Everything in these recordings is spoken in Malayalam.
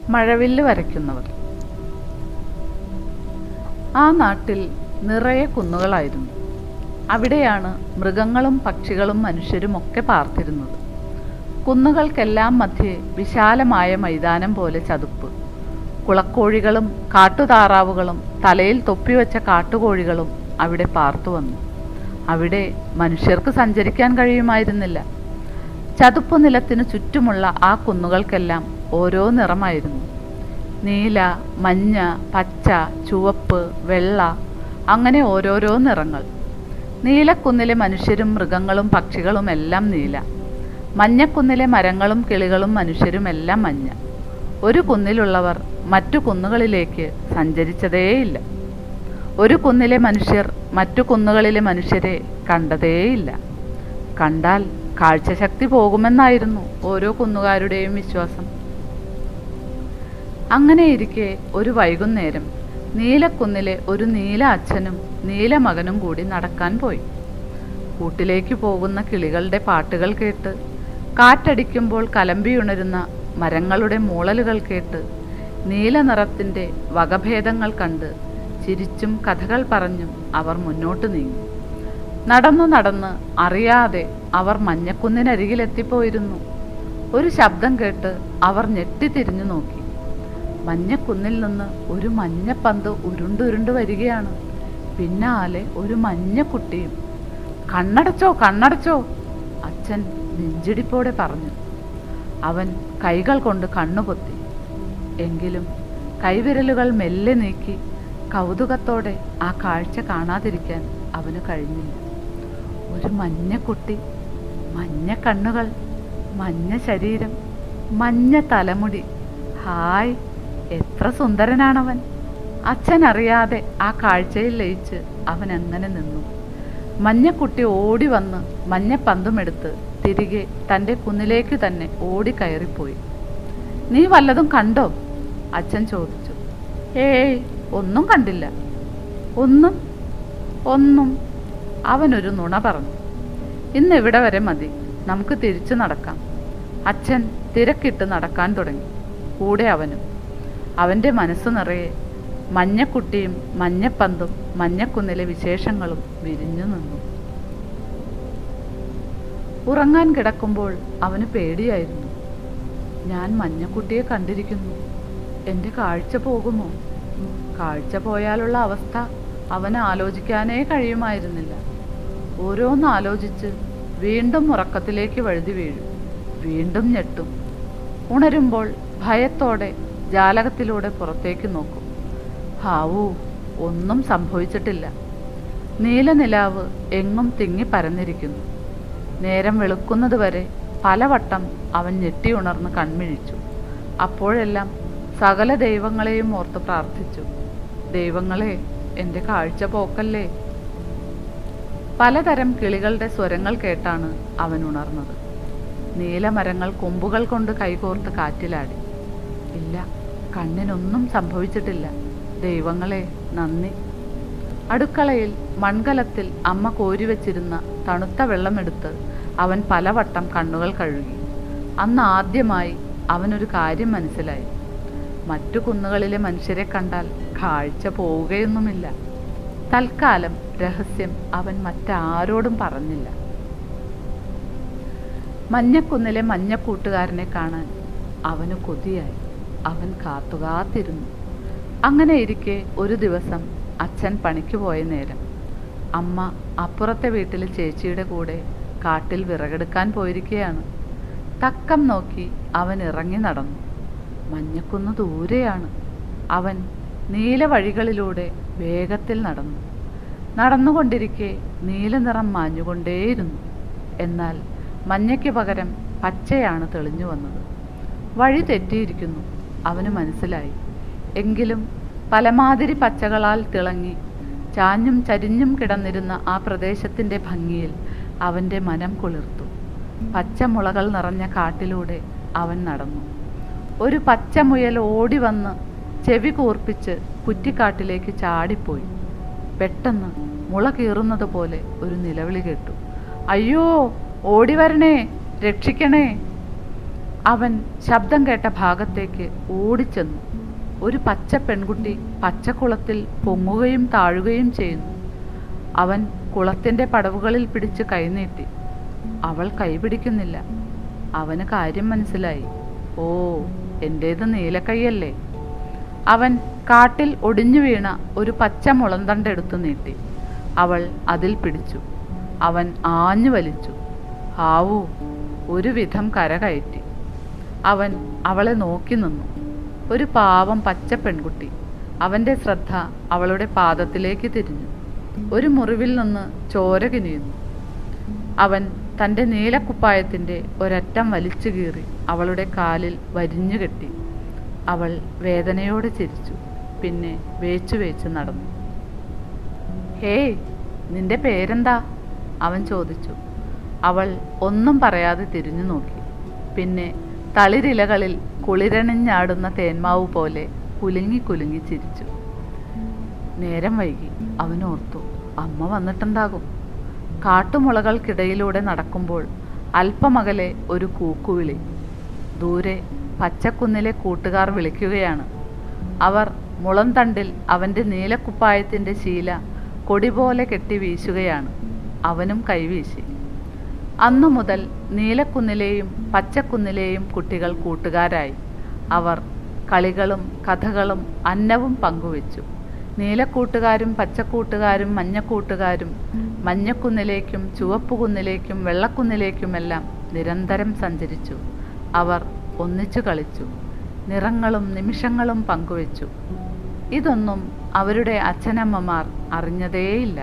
മഴവില്ല് വരയ്ക്കുന്നവർ ആ നാട്ടിൽ നിറയെ കുന്നുകളായിരുന്നു അവിടെയാണ് മൃഗങ്ങളും പക്ഷികളും മനുഷ്യരും ഒക്കെ പാർത്തിരുന്നത് കുന്നുകൾക്കെല്ലാം മധ്യേ വിശാലമായ മൈതാനം പോലെ ചതുപ്പ് കുളക്കോഴികളും കാട്ടുതാറാവുകളും തലയിൽ തൊപ്പിവെച്ച കാട്ടുകോഴികളും അവിടെ പാർത്തു വന്നു അവിടെ മനുഷ്യർക്ക് സഞ്ചരിക്കാൻ കഴിയുമായിരുന്നില്ല ചതുപ്പ് നിലത്തിനു ചുറ്റുമുള്ള ആ കുന്നുകൾക്കെല്ലാം ഓരോ നിറമായിരുന്നു നീല മഞ്ഞ പച്ച ചുവപ്പ് വെള്ള അങ്ങനെ ഓരോരോ നിറങ്ങൾ നീലക്കുന്നിലെ മനുഷ്യരും മൃഗങ്ങളും പക്ഷികളും എല്ലാം നീല മഞ്ഞക്കുന്നിലെ മരങ്ങളും കിളികളും മനുഷ്യരും എല്ലാം മഞ്ഞ ഒരു കുന്നിലുള്ളവർ മറ്റു കുന്നുകളിലേക്ക് സഞ്ചരിച്ചതേയില്ല ഒരു കുന്നിലെ മനുഷ്യർ മറ്റു കുന്നുകളിലെ മനുഷ്യരെ കണ്ടതേയില്ല കണ്ടാൽ കാഴ്ചശക്തി പോകുമെന്നായിരുന്നു ഓരോ കുന്നുകാരുടെയും വിശ്വാസം അങ്ങനെയിരിക്കെ ഒരു വൈകുന്നേരം നീലക്കുന്നിലെ ഒരു നീല അച്ഛനും നീല മകനും കൂടി നടക്കാൻ പോയി കൂട്ടിലേക്ക് പോകുന്ന കിളികളുടെ പാട്ടുകൾ കേട്ട് കാറ്റടിക്കുമ്പോൾ കലമ്പിയുണരുന്ന മരങ്ങളുടെ മൂളലുകൾ കേട്ട് നീല നിറത്തിൻ്റെ വകഭേദങ്ങൾ കണ്ട് ചിരിച്ചും കഥകൾ പറഞ്ഞും അവർ മുന്നോട്ട് നീങ്ങി നടന്നു നടന്ന് അറിയാതെ അവർ മഞ്ഞക്കുന്നിനരികിലെത്തിപ്പോയിരുന്നു ഒരു ശബ്ദം കേട്ട് അവർ ഞെട്ടിത്തിരിഞ്ഞു നോക്കി മഞ്ഞക്കുന്നിൽ നിന്ന് ഒരു മഞ്ഞപ്പന്ത് ഉരുണ്ടുരുണ്ട് വരികയാണ് പിന്നാലെ ഒരു മഞ്ഞക്കുട്ടിയും കണ്ണടച്ചോ കണ്ണടച്ചോ അച്ഛൻ നെഞ്ചിടിപ്പോടെ പറഞ്ഞു അവൻ കൈകൾ കൊണ്ട് കണ്ണുപൊത്തി എങ്കിലും കൈവിരലുകൾ മെല്ലെ നീക്കി കൗതുകത്തോടെ ആ കാഴ്ച കാണാതിരിക്കാൻ അവന് കഴിഞ്ഞില്ല ഒരു മഞ്ഞക്കുട്ടി മഞ്ഞ കണ്ണുകൾ മഞ്ഞ ശരീരം മഞ്ഞ തലമുടി ഹായ് എത്ര സുന്ദരനാണവൻ അച്ഛൻ അറിയാതെ ആ കാഴ്ചയിൽ ലയിച്ച് അവൻ അങ്ങനെ നിന്നു മഞ്ഞക്കുട്ടി ഓടി വന്ന് മഞ്ഞപ്പന്തുമെടുത്ത് തിരികെ തൻ്റെ കുന്നിലേക്ക് തന്നെ ഓടി കയറിപ്പോയി നീ വല്ലതും കണ്ടോ അച്ഛൻ ചോദിച്ചു ഏയ് ഒന്നും കണ്ടില്ല ഒന്നും ഒന്നും അവനൊരു നുണ പറഞ്ഞു ഇന്ന് ഇവിടെ വരെ മതി നമുക്ക് തിരിച്ചു നടക്കാം അച്ഛൻ തിരക്കിട്ട് നടക്കാൻ തുടങ്ങി കൂടെ അവനും അവൻ്റെ മനസ്സ് നിറയെ മഞ്ഞക്കുട്ടിയും മഞ്ഞപ്പന്തും മഞ്ഞക്കുന്നിലെ വിശേഷങ്ങളും വിരിഞ്ഞു നിന്നു ഉറങ്ങാൻ കിടക്കുമ്പോൾ അവന് പേടിയായിരുന്നു ഞാൻ മഞ്ഞക്കുട്ടിയെ കണ്ടിരിക്കുന്നു എൻ്റെ കാഴ്ച പോകുമോ കാഴ്ച പോയാലുള്ള അവസ്ഥ അവന് ആലോചിക്കാനേ കഴിയുമായിരുന്നില്ല ഓരോന്ന് ആലോചിച്ച് വീണ്ടും ഉറക്കത്തിലേക്ക് വഴുതി വീഴും വീണ്ടും ഞെട്ടും ഉണരുമ്പോൾ ഭയത്തോടെ ജാലകത്തിലൂടെ പുറത്തേക്ക് നോക്കും ഹാവൂ ഒന്നും സംഭവിച്ചിട്ടില്ല നീലനിലാവ് എങ്ങും തിങ്ങി പരന്നിരിക്കുന്നു നേരം വെളുക്കുന്നത് വരെ പലവട്ടം അവൻ ഞെട്ടിയുണർന്ന് കൺമിഴിച്ചു അപ്പോഴെല്ലാം സകല ദൈവങ്ങളെയും ഓർത്ത് പ്രാർത്ഥിച്ചു ദൈവങ്ങളെ എൻ്റെ കാഴ്ച പോക്കല്ലേ പലതരം കിളികളുടെ സ്വരങ്ങൾ കേട്ടാണ് അവൻ ഉണർന്നത് നീലമരങ്ങൾ കൊമ്പുകൾ കൊണ്ട് കൈകോർത്ത് കാറ്റിലാടി ഇല്ല കണ്ണിനൊന്നും സംഭവിച്ചിട്ടില്ല ദൈവങ്ങളെ നന്ദി അടുക്കളയിൽ മൺകലത്തിൽ അമ്മ കോരി വെച്ചിരുന്ന തണുത്ത വെള്ളമെടുത്ത് അവൻ പലവട്ടം കണ്ണുകൾ കഴുകി അന്ന് ആദ്യമായി അവനൊരു കാര്യം മനസ്സിലായി മറ്റു കുന്നുകളിലെ മനുഷ്യരെ കണ്ടാൽ കാഴ്ച പോവുകയൊന്നുമില്ല തൽക്കാലം രഹസ്യം അവൻ മറ്റാരോടും പറഞ്ഞില്ല മഞ്ഞക്കുന്നിലെ മഞ്ഞക്കൂട്ടുകാരനെ കാണാൻ അവന് കൊതിയായി അവൻ കാത്തുകാത്തിരുന്നു അങ്ങനെ ഇരിക്കെ ഒരു ദിവസം അച്ഛൻ പണിക്ക് പോയ നേരം അമ്മ അപ്പുറത്തെ വീട്ടിലെ ചേച്ചിയുടെ കൂടെ കാട്ടിൽ വിറകെടുക്കാൻ പോയിരിക്കുകയാണ് തക്കം നോക്കി അവൻ ഇറങ്ങി നടന്നു മഞ്ഞക്കുന്ന് ദൂരെയാണ് അവൻ നീല വഴികളിലൂടെ വേഗത്തിൽ നടന്നു നടന്നുകൊണ്ടിരിക്കെ നീല നിറം മാഞ്ഞുകൊണ്ടേയിരുന്നു എന്നാൽ മഞ്ഞയ്ക്ക് പകരം പച്ചയാണ് തെളിഞ്ഞു വന്നത് വഴി തെറ്റിയിരിക്കുന്നു അവന് മനസ്സിലായി എങ്കിലും പലമാതിരി പച്ചകളാൽ തിളങ്ങി ചാഞ്ഞും ചരിഞ്ഞും കിടന്നിരുന്ന ആ പ്രദേശത്തിൻ്റെ ഭംഗിയിൽ അവൻ്റെ മനം കുളിർത്തു പച്ചമുളകൾ നിറഞ്ഞ കാട്ടിലൂടെ അവൻ നടന്നു ഒരു പച്ചമുയൽ ഓടി വന്ന് ചെവി കൂർപ്പിച്ച് കുറ്റിക്കാട്ടിലേക്ക് ചാടിപ്പോയി പെട്ടെന്ന് മുള കീറുന്നത് പോലെ ഒരു നിലവിളി കേട്ടു അയ്യോ ഓടി വരണേ രക്ഷിക്കണേ അവൻ ശബ്ദം കേട്ട ഭാഗത്തേക്ക് ഓടിച്ചെന്നു ഒരു പച്ച പെൺകുട്ടി പച്ചക്കുളത്തിൽ പൊങ്ങുകയും താഴുകയും ചെയ്യുന്നു അവൻ കുളത്തിൻ്റെ പടവുകളിൽ പിടിച്ച് കൈനീട്ടി അവൾ കൈപിടിക്കുന്നില്ല അവന് കാര്യം മനസ്സിലായി ഓ എൻ്റേത് നീലക്കൈയല്ലേ അവൻ കാട്ടിൽ ഒടിഞ്ഞു വീണ ഒരു പച്ച മുളന്തണ്ടെടുത്തു നീട്ടി അവൾ അതിൽ പിടിച്ചു അവൻ ആഞ്ഞു വലിച്ചു ഹാവൂ ഒരു വിധം കരകയറ്റി അവൻ അവളെ നോക്കി നിന്നു ഒരു പാവം പച്ച പെൺകുട്ടി അവൻ്റെ ശ്രദ്ധ അവളുടെ പാദത്തിലേക്ക് തിരിഞ്ഞു ഒരു മുറിവിൽ നിന്ന് ചോര കിനിയുന്നു അവൻ തൻ്റെ നീലക്കുപ്പായത്തിൻ്റെ ഒരറ്റം വലിച്ചു കീറി അവളുടെ കാലിൽ വരിഞ്ഞു കെട്ടി അവൾ വേദനയോടെ ചിരിച്ചു പിന്നെ വേച്ചു വേച്ചു നടന്നു ഹേയ് നിന്റെ പേരെന്താ അവൻ ചോദിച്ചു അവൾ ഒന്നും പറയാതെ തിരിഞ്ഞു നോക്കി പിന്നെ തളിരിലകളിൽ കുളിരണിഞ്ഞാടുന്ന തേന്മാവ് പോലെ കുലുങ്ങി കുലുങ്ങി ചിരിച്ചു നേരം വൈകി അവനോർത്തു അമ്മ വന്നിട്ടുണ്ടാകും കാട്ടുമുളകൾക്കിടയിലൂടെ നടക്കുമ്പോൾ അല്പമകലെ ഒരു കൂക്കുവിളി ദൂരെ പച്ചക്കുന്നിലെ കൂട്ടുകാർ വിളിക്കുകയാണ് അവർ മുളംതണ്ടിൽ അവൻ്റെ നീലക്കുപ്പായത്തിൻ്റെ ശീല കൊടി പോലെ കെട്ടി വീശുകയാണ് അവനും കൈവീശി അന്നു മുതൽ നീലക്കുന്നിലെയും പച്ചക്കുന്നിലെയും കുട്ടികൾ കൂട്ടുകാരായി അവർ കളികളും കഥകളും അന്നവും പങ്കുവച്ചു നീലക്കൂട്ടുകാരും പച്ചക്കൂട്ടുകാരും മഞ്ഞക്കൂട്ടുകാരും മഞ്ഞക്കുന്നിലേക്കും ചുവപ്പുകുന്നിലേക്കും വെള്ളക്കുന്നിലേക്കുമെല്ലാം നിരന്തരം സഞ്ചരിച്ചു അവർ ഒന്നിച്ചു കളിച്ചു നിറങ്ങളും നിമിഷങ്ങളും പങ്കുവച്ചു ഇതൊന്നും അവരുടെ അച്ഛനമ്മമാർ അറിഞ്ഞതേയില്ല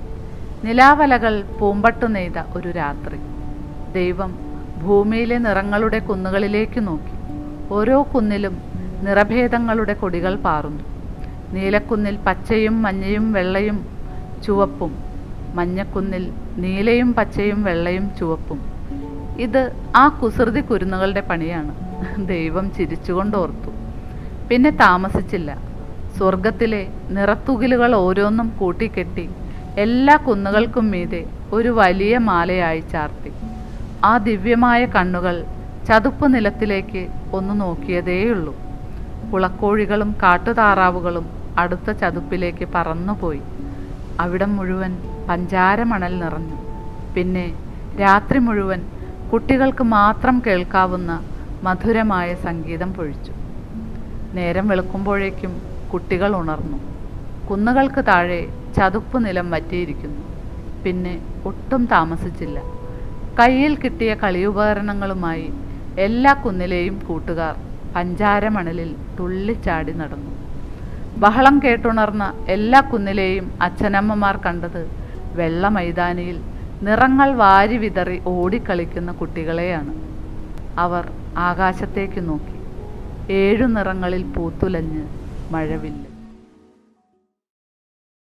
നിലാവലകൾ പൂമ്പട്ടു നെയ്ത ഒരു രാത്രി ദൈവം ഭൂമിയിലെ നിറങ്ങളുടെ കുന്നുകളിലേക്ക് നോക്കി ഓരോ കുന്നിലും നിറഭേദങ്ങളുടെ കൊടികൾ പാറുന്നു നീലക്കുന്നിൽ പച്ചയും മഞ്ഞയും വെള്ളയും ചുവപ്പും മഞ്ഞക്കുന്നിൽ നീലയും പച്ചയും വെള്ളയും ചുവപ്പും ഇത് ആ കുസൃതി കുരുന്നുകളുടെ പണിയാണ് ദൈവം ചിരിച്ചുകൊണ്ടോർത്തു പിന്നെ താമസിച്ചില്ല സ്വർഗത്തിലെ നിറത്തുകിലുകൾ ഓരോന്നും കൂട്ടിക്കെട്ടി എല്ലാ കുന്നുകൾക്കും മീതെ ഒരു വലിയ മാലയായി ചാർത്തി ആ ദിവ്യമായ കണ്ണുകൾ ചതുപ്പ് നിലത്തിലേക്ക് ഒന്ന് നോക്കിയതേയുള്ളൂ കുളക്കോഴികളും കാട്ടുതാറാവുകളും അടുത്ത ചതുപ്പിലേക്ക് പറന്നുപോയി അവിടം മുഴുവൻ പഞ്ചാരമണൽ നിറഞ്ഞു പിന്നെ രാത്രി മുഴുവൻ കുട്ടികൾക്ക് മാത്രം കേൾക്കാവുന്ന മധുരമായ സംഗീതം പൊഴിച്ചു നേരം വെളുക്കുമ്പോഴേക്കും കുട്ടികൾ ഉണർന്നു കുന്നുകൾക്ക് താഴെ ചതുപ്പ് നിലം വറ്റിയിരിക്കുന്നു പിന്നെ ഒട്ടും താമസിച്ചില്ല കയ്യിൽ കിട്ടിയ കളിയുപകരണങ്ങളുമായി എല്ലാ കുന്നിലെയും കൂട്ടുകാർ പഞ്ചാരമണലിൽ തുള്ളിച്ചാടി നടന്നു ബഹളം കേട്ടുണർന്ന എല്ലാ കുന്നിലെയും അച്ഛനമ്മമാർ കണ്ടത് വെള്ള മൈതാനിയിൽ നിറങ്ങൾ വാരി വിതറി ഓടിക്കളിക്കുന്ന കുട്ടികളെയാണ് അവർ ആകാശത്തേക്ക് നോക്കി ഏഴു നിറങ്ങളിൽ പൂത്തുലഞ്ഞ് മഴവില്ല്